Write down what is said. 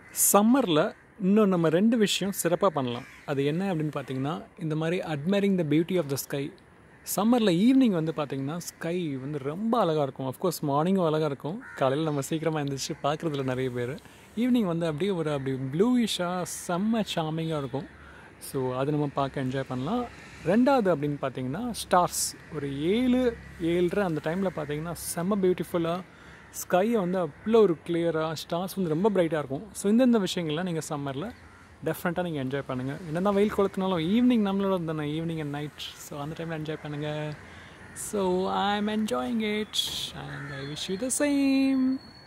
சம்மரில் இன்னும் நம்ம ரெண்டு விஷயம் சிறப்பாக பண்ணலாம் அது என்ன அப்படின்னு பார்த்தீங்கன்னா இந்த மாதிரி admiring the beauty of the sky சம்மரில் ஈவினிங் வந்து பார்த்திங்கன்னா ஸ்கை வந்து ரொம்ப அழகாக இருக்கும் அஃப்கோர்ஸ் மார்னிங்கும் அழகாக இருக்கும் காலையில் நம்ம சீக்கிரமாக எழுந்திரிச்சு பார்க்குறதுல நிறைய பேர் ஈவினிங் வந்து அப்படியே ஒரு அப்படி ப்ளூயிஷாக செம்ம சாமிங்காக இருக்கும் ஸோ அது நம்ம பார்க்க என்ஜாய் பண்ணலாம் ரெண்டாவது அப்படின்னு பார்த்தீங்கன்னா ஸ்டார்ஸ் ஒரு ஏழு ஏழரை அந்த டைமில் பார்த்தீங்கன்னா செம்ம பியூட்டிஃபுல்லாக ஸ்கையை வந்து அவ்வளோ ஒரு கிளியராக ஸ்டார்ஸ் வந்து ரொம்ப பிரைட்டாக இருக்கும் ஸோ இந்தந்த விஷயங்கள்லாம் நீங்கள் சம்மரில் டெஃபினட்டாக நீங்கள் என்ஜாய் பண்ணுங்கள் என்ன தான் வெயில் கொளுத்தினாலும் ஈவினிங் நம்மளோட தானே ஈவினிங் அண்ட் நைட் ஸோ அந்த டைமில் என்ஜாய் பண்ணுங்கள் so I am enjoying it and I wish you the same